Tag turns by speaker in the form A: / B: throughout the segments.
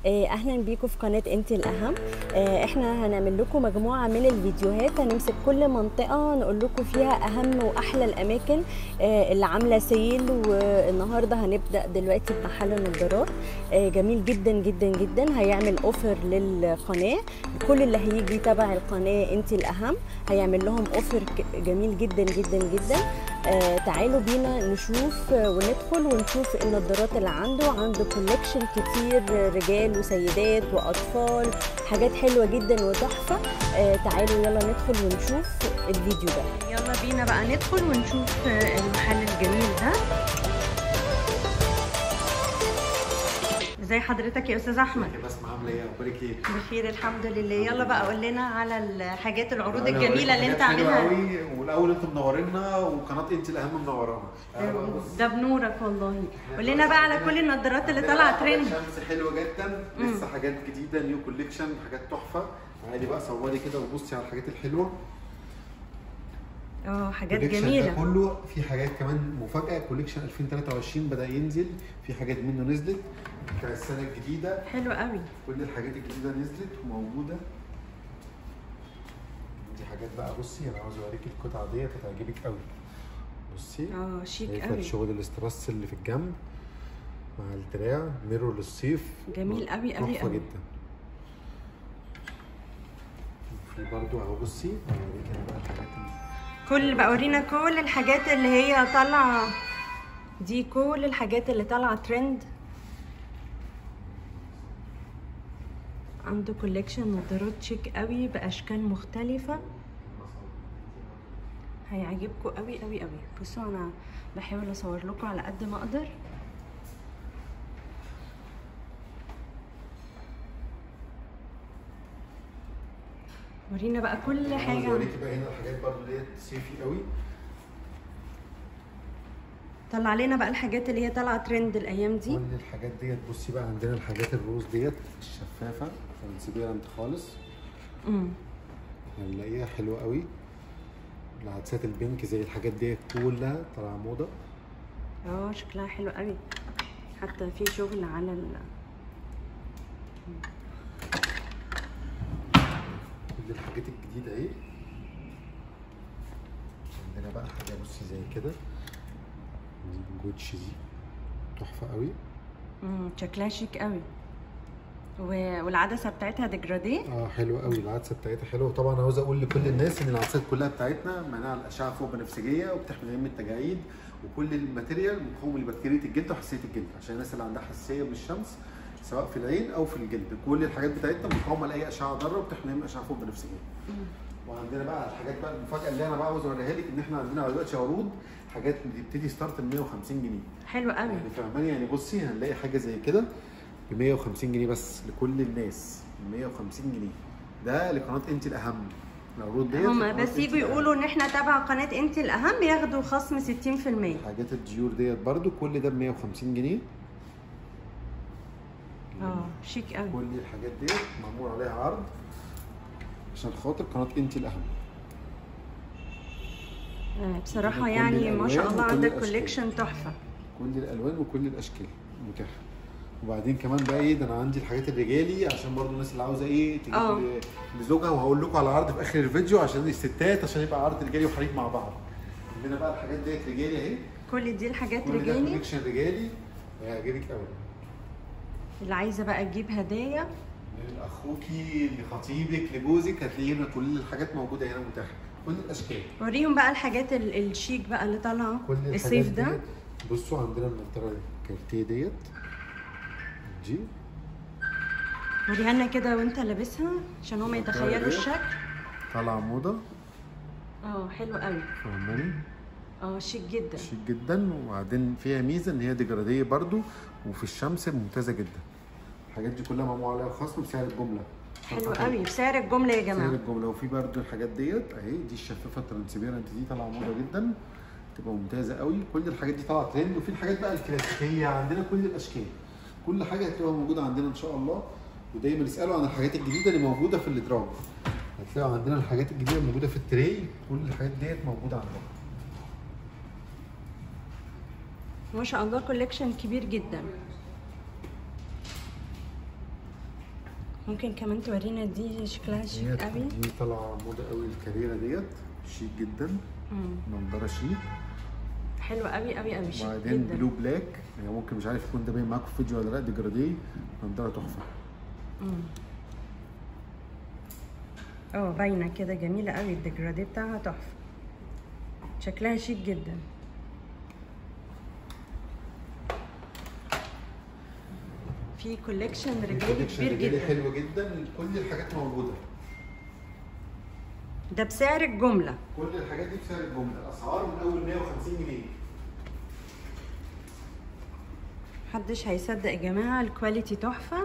A: آه، اهلا بيكم في قناه انت الاهم آه، احنا هنعمل لكم مجموعه من الفيديوهات هنمسك كل منطقه نقول لكم فيها اهم واحلى الاماكن آه، اللي عامله سيل والنهارده هنبدا دلوقتي بمحل النضارات آه، جميل جدا جدا جدا هيعمل اوفر للقناه كل اللي هيجي تبع القناه انت الاهم هيعمل لهم اوفر ك- جميل جدا جدا جدا آه تعالوا بينا نشوف آه، وندخل ونشوف النضارات اللي عنده عنده كولكشن كتير آه، رجال وسيدات واطفال حاجات حلوه جدا وتحفه آه تعالوا يلا ندخل ونشوف الفيديو ده يلا بينا بقى ندخل ونشوف آه، المحل الجميل ده ازي حضرتك يا استاذ احمد
B: يا بسمة عاملة ايه؟ أخبارك ايه؟
A: بخير الحمد لله يلا بقى قول لنا على الحاجات العروض
B: أنا
A: الجميله اللي
B: حاجات
A: انت
B: حلوة
A: عاملها
B: قوي والأول أنتوا منورينا وقناة أنت الأهم منورانا.
A: ده بنورك والله قول لنا بقى على كل النضارات اللي طالعه ترند
B: شمس حلوة جدا لسه حاجات جديدة نيو كوليكشن حاجات تحفة. تعالي بقى صوري كده وبصي على الحاجات الحلوة.
A: اه حاجات
B: الكوليكشن ده
A: جميله
B: كله في حاجات كمان مفاجأة كوليكشن 2023 بدأ ينزل في حاجات منه نزلت بتاع السنة الجديدة
A: حلو قوي
B: كل الحاجات الجديدة نزلت وموجودة دي حاجات بقى بصي أنا عاوز أوريكي القطعة ديت هتعجبك قوي بصي
A: اه شيك
B: شايفه
A: قوي
B: الشغل الاسترس اللي في الجنب مع الدراع ميرور للصيف
A: جميل قوي قوي
B: تحفه
A: قوي.
B: جدا في برضو اهو بصي اوريك انا بقى الحاجات اللي-
A: كل بقى ورينا كل الحاجات اللي هي طالعه دي كل الحاجات اللي طالعه ترند عنده كولكشن نظارات شيك قوي باشكال مختلفه هيعجبكم قوي قوي قوي بصوا انا بحاول اصور لكم على قد ما اقدر ورينا بقى كل
B: عاوز
A: حاجه
B: اوريكي بقى هنا الحاجات برضو اللي هي صيفي قوي
A: طلع لنا بقى الحاجات اللي هي طالعه ترند الايام دي
B: كل الحاجات ديت بصي بقى عندنا الحاجات الروز ديت الشفافه ترانسبيرنت خالص
A: امم
B: هنلاقيها حلوه قوي العدسات البينك زي الحاجات ديت كلها طالعه موضه
A: اه شكلها حلو قوي حتى في شغل على ال
B: كل الحاجات الجديدة اهي عندنا بقى حاجة بصي زي كده دي جوتشي دي تحفة قوي
A: امم شكلها شيك قوي و- والعدسه بتاعتها ديجراديه
B: اه حلوة قوي العدسة بتاعتها حلوة وطبعا عاوز اقول لكل الناس ان العدسات كلها بتاعتنا مناعة على الاشعة فوق بنفسجية وبتحمي من التجاعيد وكل الماتيريال مقاوم لبكتيريا الجلد وحساسية الجلد عشان الناس اللي عندها حساسية من الشمس سواء في العين او في الجلد كل الحاجات بتاعتنا مقاومة لاي اشعة ضارة وبتحمي من الاشعة فوق بنفسجية وعندنا بقى الحاجات بقى المفاجاه اللي انا بقى عاوز اوريها لك ان احنا عندنا دلوقتي عروض حاجات بتبتدي ستارت ب 150 جنيه
A: حلو قوي
B: يعني فاهماني يعني بصي هنلاقي حاجه زي كده ب 150 جنيه بس لكل الناس ب 150 جنيه ده لقناه انت الاهم العروض ديت
A: هما
B: لقناة
A: بس
B: أنت
A: يجوا
B: الأهم.
A: يقولوا ان احنا تبع قناه انت الاهم ياخدوا خصم 60%
B: حاجات الديور ديت برضو كل ده ب 150 جنيه
A: اه شيك قوي
B: كل الحاجات ديت معمول عليها عرض عشان خاطر قناه انت الاهم
A: آه بصراحه
B: كل
A: يعني ما شاء
B: الألوان
A: الله
B: وكل
A: عندك
B: الأشكال.
A: كولكشن تحفه
B: كل الالوان وكل الاشكال متاحه وبعدين كمان بقى ايه ده انا عندي الحاجات الرجالي عشان برضو الناس اللي عاوزه ايه تجيب
A: آه.
B: ل- لزوجها وهقول لكم على عرض في اخر الفيديو عشان الستات عشان يبقى عرض رجالي وحريم مع بعض عندنا بقى الحاجات ديت رجالي اهي
A: كل دي الحاجات
B: كل ده
A: رجالي
B: كوليكشن رجالي هيعجبك قوي
A: اللي عايزه بقى تجيب هدايا
B: لاخوكي لخطيبك لجوزك هتلاقي هنا كل الحاجات موجوده هنا متاحه كل الاشكال
A: وريهم بقى الحاجات ال- الشيك بقى اللي طالعه
B: كل الحاجات
A: الصيف ده
B: ديت. بصوا عندنا النضاره الكارتيه ديت دي
A: وريها لنا كده وانت لابسها عشان هم يتخيلوا
B: ديت.
A: الشكل
B: طالعه موضه
A: اه حلو قوي
B: فاهماني
A: اه شيك جدا
B: شيك جدا وبعدين فيها ميزه ان هي ديجراديه برضو وفي الشمس ممتازه جدا الحاجات دي كلها معمول عليها خصم بسعر الجمله
A: حلو قوي بسعر الجمله يا
B: سعر
A: جماعه
B: الجمله وفي برضو الحاجات ديت اهي دي الشفافه الترانسبيرنت دي طالعه موضه جدا تبقى ممتازه قوي كل الحاجات دي طالعه ترند وفي الحاجات بقى الكلاسيكيه عندنا كل الاشكال كل حاجه هتلاقوها موجوده عندنا ان شاء الله ودايما اسالوا عن الحاجات الجديده اللي موجوده في الادراج هتلاقوا عندنا الحاجات الجديده موجوده في التري كل الحاجات ديت موجوده عندنا
A: ما شاء الله كولكشن كبير جدا ممكن كمان تورينا دي شكلها شيك
B: ديت
A: قوي
B: دي طالعه موضه قوي الكاريره ديت شيك جدا
A: مم.
B: نضاره شيك
A: حلو قوي قوي قوي شيك
B: وبعدين
A: جدا
B: بلو بلاك يعني ممكن مش عارف يكون ده باين معاكم في الفيديو ولا لا دي جراديه نضاره تحفه
A: مم. اه باينه كده جميله قوي الديجرادي بتاعها تحفه شكلها شيك جدا في كوليكشن رجالي
B: الكوليكشن
A: كبير
B: رجالي
A: جدا
B: حلو جدا كل الحاجات موجوده
A: ده بسعر الجمله
B: كل الحاجات دي بسعر الجمله الاسعار من اول 150 جنيه
A: محدش هيصدق يا جماعه الكواليتي تحفه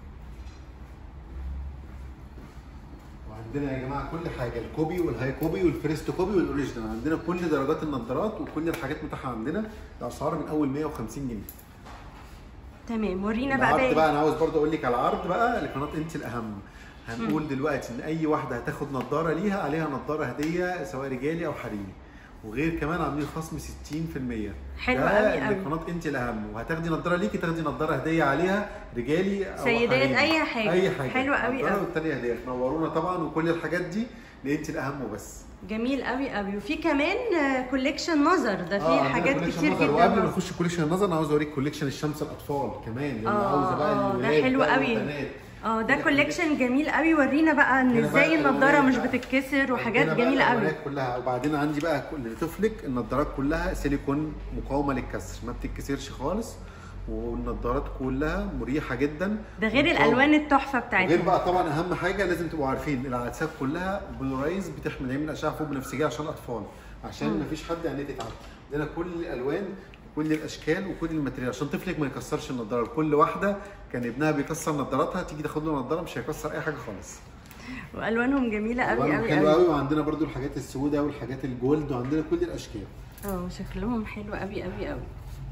B: وعندنا يا جماعه كل حاجه الكوبي والهاي كوبي والفريست كوبي والاوريجينال عندنا كل درجات النظارات وكل الحاجات متاحه عندنا الاسعار من اول 150 جنيه
A: تمام ورينا بقى
B: العرض
A: باقي
B: بقى انا عاوز برضه اقول لك على العرض بقى لقناه انت الاهم هنقول دلوقتي ان اي واحده هتاخد نظاره ليها عليها نظاره هديه سواء رجالي او حريمي وغير كمان عاملين خصم 60%
A: حلو
B: ده
A: قوي قوي.
B: لقناه انت الاهم وهتاخدي نظاره ليكي تاخدي نظاره هديه عليها رجالي او
A: سيدات،
B: حريمي.
A: أي حاجة.
B: اي حاجه
A: حلو قوي
B: نظارة
A: قوي.
B: والتانيه هديه تنورونا طبعا وكل الحاجات دي لانت الاهم وبس
A: جميل قوي قوي وفي كمان كوليكشن نظر ده
B: آه،
A: فيه
B: عندنا
A: حاجات
B: كوليكشن
A: كتير
B: نظر.
A: جدا
B: وقبل ما
A: برضه.
B: نخش كوليكشن النظر انا عاوز اوريك كوليكشن الشمس الاطفال كمان اللي
A: آه،
B: عاوزه بقى
A: آه، ده
B: الولاد
A: حلو
B: بقى
A: قوي.
B: والبنات.
A: اه ده
B: كده
A: كوليكشن جميل قوي ورينا بقى ان
B: هنا
A: ازاي
B: بقى
A: النضاره
B: الألوان
A: مش
B: بقى.
A: بتتكسر وحاجات
B: عندنا بقى
A: جميله قوي
B: الألوانات كلها وبعدين عندي بقى كل لطفلك النضارات كلها سيليكون مقاومه للكسر ما بتتكسرش خالص والنضارات كلها مريحه جدا
A: ده غير
B: ومقاومة.
A: الالوان التحفه
B: غير
A: بتاعتها
B: بقى طبعا اهم حاجه لازم تبقوا عارفين العدسات كلها بلورايز بتحمل دايما اشعه فوق بنفسجيه عشان الاطفال عشان
A: مم.
B: ما فيش حد عينيه تتعب عندنا كل الالوان وكل الاشكال وكل الماتريال عشان طفلك ما يكسرش النضاره كل واحده كان ابنها بيكسر نضاراتها تيجي تاخد له نضاره مش هيكسر اي حاجه خالص
A: والوانهم جميله قوي
B: ألوانهم
A: قوي
B: حلوه
A: قوي
B: قوي وعندنا برضو الحاجات السوداء والحاجات الجولد وعندنا كل الاشكال
A: اه شكلهم حلو قوي قوي قوي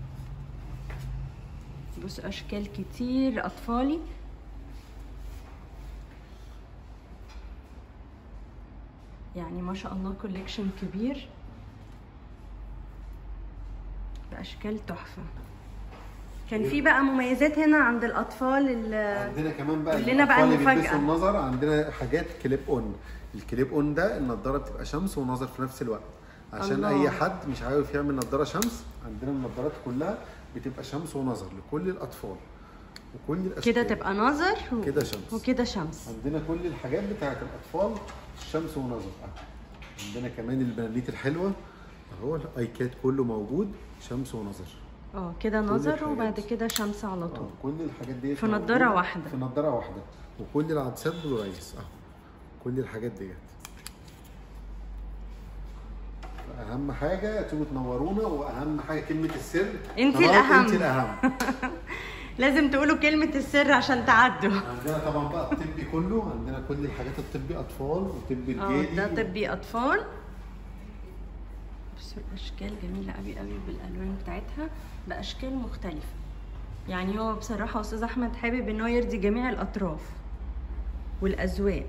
A: بص اشكال كتير اطفالي يعني ما شاء الله كوليكشن كبير باشكال تحفه كان في بقى مميزات هنا عند الاطفال اللي
B: عندنا كمان بقى
A: قول لنا بقى
B: الأطفال اللي
A: المفاجأة.
B: بيلبسوا النظر عندنا حاجات كليب اون الكليب اون ده النضاره بتبقى شمس ونظر في نفس الوقت عشان
A: الله.
B: اي حد مش عارف يعمل نضاره شمس عندنا النضارات كلها بتبقى شمس ونظر لكل الاطفال وكل الاشكال
A: كده تبقى نظر و...
B: كده شمس.
A: وكده شمس
B: عندنا كل الحاجات بتاعت الاطفال الشمس ونظر أهو. عندنا كمان البنانيت الحلوه اهو الاي كات كله موجود شمس ونظر
A: اه كده
B: كل
A: نظر
B: الحاجات.
A: وبعد كده شمس على طول
B: آه، كل الحاجات دي
A: في نضارة واحدة.
B: في نضاره واحده وكل العدسات بلورايز اهو كل الحاجات ديت اهم حاجه تيجوا تنورونا واهم حاجه كلمه السر
A: انت
B: طبعاً
A: الأهم.
B: انت الاهم
A: لازم تقولوا كلمة السر عشان تعدوا
B: عندنا طبعا بقى الطبي كله عندنا كل الحاجات الطبي اطفال وطبي
A: اه
B: رجالي
A: ده طبي اطفال بصوا الاشكال جميلة قوي قوي بالالوان بتاعتها باشكال مختلفة يعني هو بصراحة استاذ احمد حابب ان هو يرضي جميع الاطراف والاذواق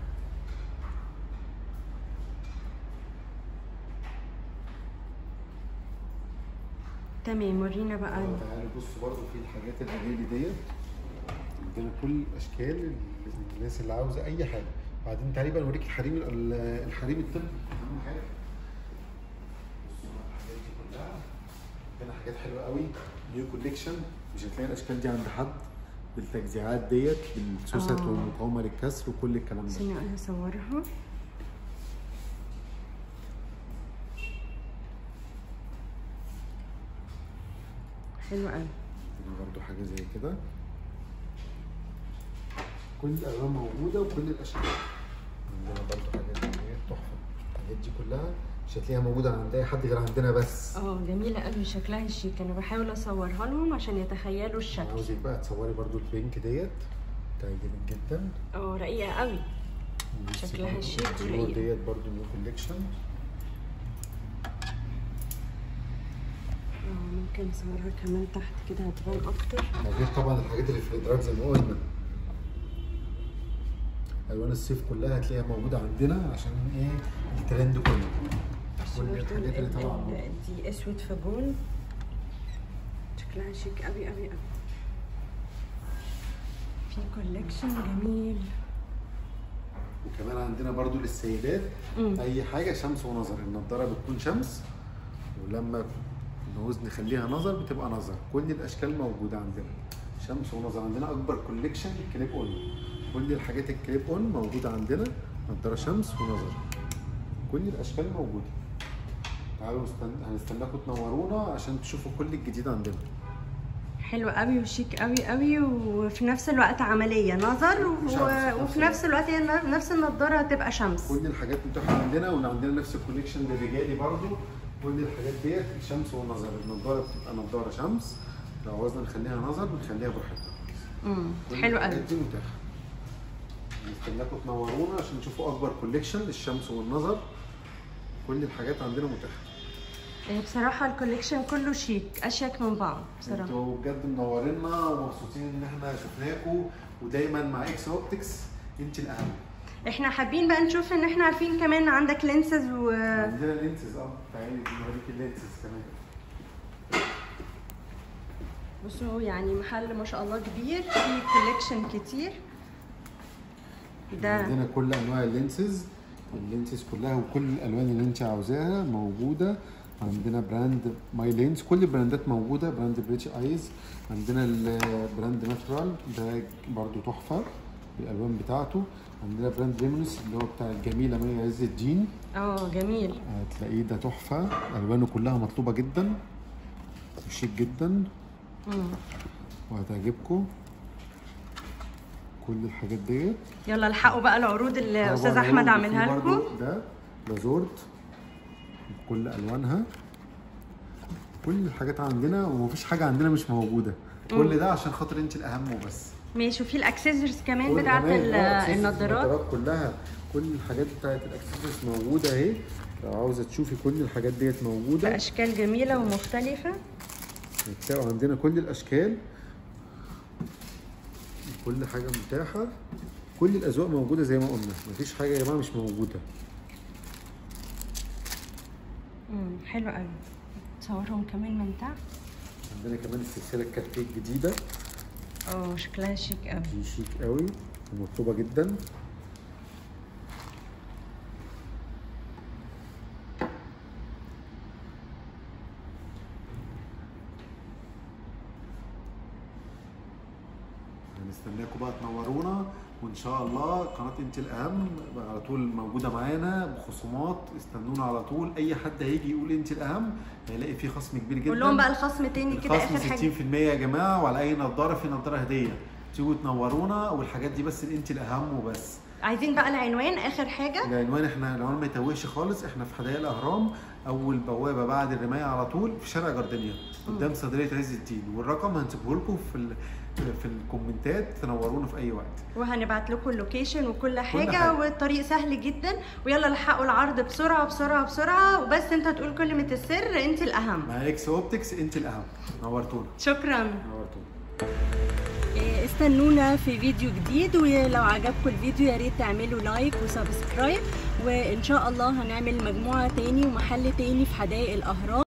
A: تمام ورينا بقى
B: آه، تعالوا بصوا برضو في الحاجات الرجالي ديت عندنا كل الاشكال اللي- الناس اللي عاوزه اي حاجه بعدين تعالي بقى نوريك الحريم ال- الحريم الطب اهم حاجه بصوا بقى الحاجات دي كلها عندنا حاجات حلوه قوي نيو كوليكشن مش هتلاقي الاشكال دي عند حد بالتجزيعات ديت بالسوست
A: آه.
B: والمقاومه للكسر وكل الكلام ده
A: ثانية انا اصورها حلو قوي
B: عندنا برضو حاجه زي كده كل الالوان موجوده وكل الاشكال عندنا برضو حاجه زي دي تحفه الحاجات دي كلها مش هتلاقيها موجوده عند اي حد غير عندنا بس
A: اه جميلة قوي شكلها شيك انا بحاول اصورها لهم عشان يتخيلوا
B: انا
A: الشكل
B: عاوزك بقى تصوري برضو البينك ديت تعجبك جدا
A: اه رقيقة قوي شكلها شيك
B: الزيور
A: ورقيق.
B: ديت برضو نيو كوليكشن
A: اه ممكن اصورها كمان تحت كده هتبان اكتر
B: غير طبعا الحاجات اللي في الادراج زي ما قلنا الوان الصيف كلها هتلاقيها موجوده عندنا عشان ايه الترند كله كل
A: برضو
B: الحاجات اللي
A: ال-
B: طالعه
A: ال-
B: موجودة.
A: دي اسود في جون شكلها شيك قوي قوي قوي في كولكشن جميل
B: وكمان عندنا برضو للسيدات
A: مم.
B: اي حاجه شمس ونظر النضاره بتكون شمس ولما نعوز نخليها نظر بتبقى نظر كل الاشكال موجوده عندنا شمس ونظر عندنا اكبر كوليكشن كليب اون كل الحاجات الكليب اون موجوده عندنا نضاره شمس ونظر كل الاشكال موجوده تعالوا نستن- هنستناكم تنورونا عشان تشوفوا كل الجديد عندنا
A: حلو قوي وشيك قوي قوي وفي نفس الوقت عمليه نظر و...
B: وشمس في نفس
A: وفي نفس الوقت هي نفس النضاره هتبقى شمس
B: كل الحاجات متاحه عندنا وعندنا نفس الكوليكشن للرجالي برضو كل الحاجات ديت الشمس والنظر النضاره بتبقى نضاره شمس لو عاوزنا نخليها نظر بنخليها براحتنا
A: امم
B: كل
A: حلو
B: الحاجات
A: قوي
B: دي متاحه نستناكم تنورونا عشان تشوفوا اكبر كوليكشن للشمس والنظر كل الحاجات عندنا متاحه
A: هي بصراحه الكوليكشن كله شيك اشيك من بعض بصراحه
B: انتوا بجد منورينا ومبسوطين ان احنا شفناكم ودايما مع اكس اوبتكس انت الاهم
A: احنا حابين بقى نشوف ان احنا عارفين كمان عندك لينسز و
B: عندنا لينسز اه تعالي نوريك اللينسز كمان
A: بصوا يعني محل ما شاء الله كبير فيه كوليكشن كتير ده
B: عندنا كل انواع اللينسز اللينسز كلها وكل الالوان اللي انت عاوزاها موجوده عندنا براند ماي لينز كل البراندات موجوده براند بريتش ايز عندنا البراند ناتورال ده برضو تحفه بالالوان بتاعته عندنا براند ليمونس اللي هو بتاع الجميله مي عز الدين
A: اه جميل
B: هتلاقيه ده تحفه الوانه كلها مطلوبه جدا وشيك جدا
A: مم.
B: وهتعجبكم كل الحاجات ديت
A: يلا الحقوا بقى العروض اللي
B: طبعاً
A: استاذ
B: هو
A: احمد
B: في
A: عاملها
B: برضو
A: لكم
B: ده لازورت بكل الوانها كل الحاجات عندنا ومفيش حاجه عندنا مش موجوده كل ده عشان خاطر انت الاهم وبس
A: ماشي وفي الاكسسوارز كمان
B: كل
A: بتاعت
B: كمان،
A: ال-
B: آه، accessories
A: النضارات
B: كلها كل الحاجات بتاعت الاكسسوارز موجوده اهي لو عاوزه تشوفي كل الحاجات ديت موجوده
A: باشكال جميله ومختلفه
B: هتلاقوا عندنا كل الاشكال كل حاجه متاحه كل الاذواق موجوده زي ما قلنا مفيش حاجه يا جماعه مش موجوده
A: امم حلو قوي تصورهم كمان من تحت
B: عندنا كمان السلسله الكارتيه الجديده
A: اه شكلها شيك قوي
B: دي شيك قوي ومطلوبه جدا هنستناكم بقى تنورونا وان شاء الله قناه انت الاهم على طول موجوده معانا بخصومات استنونا على طول اي حد هيجي يقول انت الاهم هيلاقي فيه خصم كبير جدا
A: قول لهم بقى الخصم تاني كده
B: الخصم
A: اخر حاجه
B: 60% يا جماعه وعلى اي نضاره في نضاره هديه تيجوا تنورونا والحاجات دي بس انت الاهم وبس
A: عايزين بقى العنوان اخر حاجه
B: العنوان احنا العنوان ما يتوهش خالص احنا في حدائق الاهرام اول بوابه بعد الرمايه على طول في شارع جردانيا قدام صيدليه عز الدين والرقم هنسيبه لكم في ال... في الكومنتات تنورونا في اي وقت
A: وهنبعت لكم اللوكيشن وكل حاجة,
B: حاجة.
A: والطريق سهل جدا ويلا لحقوا العرض بسرعة بسرعة بسرعة وبس انت تقول كلمة السر انت الأهم
B: مع اكس اوبتكس انت الاهم نورتونا
A: شكرا
B: نورتونا
A: إيه، استنونا في فيديو جديد ولو عجبكم الفيديو يا ريت تعملوا لايك وسبسكرايب وان شاء الله هنعمل مجموعة تاني ومحل تاني في حدائق الأهرام